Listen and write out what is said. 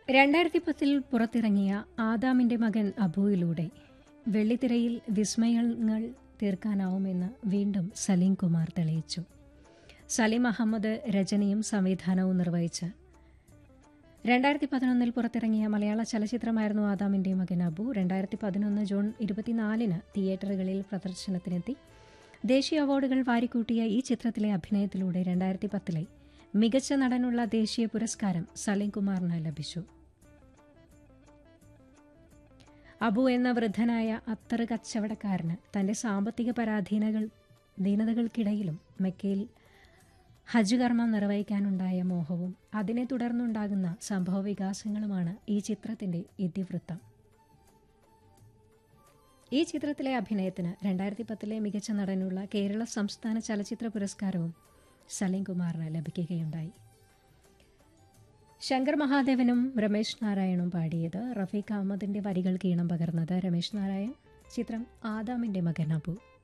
രണ്ടായിരത്തി പത്തിൽ പുറത്തിറങ്ങിയ ആദാമിന്റെ മകൻ അബുവിലൂടെ വെള്ളിത്തിരയിൽ വിസ്മയങ്ങൾ തീർക്കാനാവുമെന്ന് വീണ്ടും സലീം കുമാർ തെളിയിച്ചു സലീം അഹമ്മദ് രചനയും സംവിധാനവും നിർവഹിച്ച് രണ്ടായിരത്തി പതിനൊന്നിൽ പുറത്തിറങ്ങിയ മലയാള ചലച്ചിത്രമായിരുന്നു ആദാമിന്റെ മകൻ അബു രണ്ടായിരത്തി പതിനൊന്ന് ജൂൺ ഇരുപത്തിനാലിന് തിയേറ്ററുകളിൽ പ്രദർശനത്തിനെത്തി ദേശീയ അവാർഡുകൾ വാരിക്കൂട്ടിയ ഈ ചിത്രത്തിലെ അഭിനയത്തിലൂടെ രണ്ടായിരത്തി പത്തിലെ മികച്ച നടനുള്ള ദേശീയ പുരസ്കാരം സലീം കുമാറിന് ലഭിച്ചു അബു എന്ന വൃദ്ധനായ അത്തറ് കച്ചവടക്കാരന് തന്റെ സാമ്പത്തിക പരാധീനകൾ ദീനതകൾക്കിടയിലും മെക്കയിൽ ഹജ്ജ് കർമ്മം നിർവഹിക്കാനുണ്ടായ മോഹവും അതിനെ തുടർന്നുണ്ടാകുന്ന സംഭവ വികാസങ്ങളുമാണ് ഈ ചിത്രത്തിന്റെ ഇതിവൃത്തം ഈ ചിത്രത്തിലെ അഭിനയത്തിന് രണ്ടായിരത്തി പത്തിലെ മികച്ച നടനുള്ള കേരള സംസ്ഥാന ചലച്ചിത്ര പുരസ്കാരവും സലീം കുമാറിന് ലഭിക്കുകയുണ്ടായി ശങ്കർ മഹാദേവനും രമേശ് നാരായണും പാടിയത് റഫീഖ് അഹമ്മദിന്റെ വരികൾക്ക് ഈണം പകർന്നത് രമേശ് നാരായൺ ചിത്രം ആദാമിന്റെ മകൻ അബു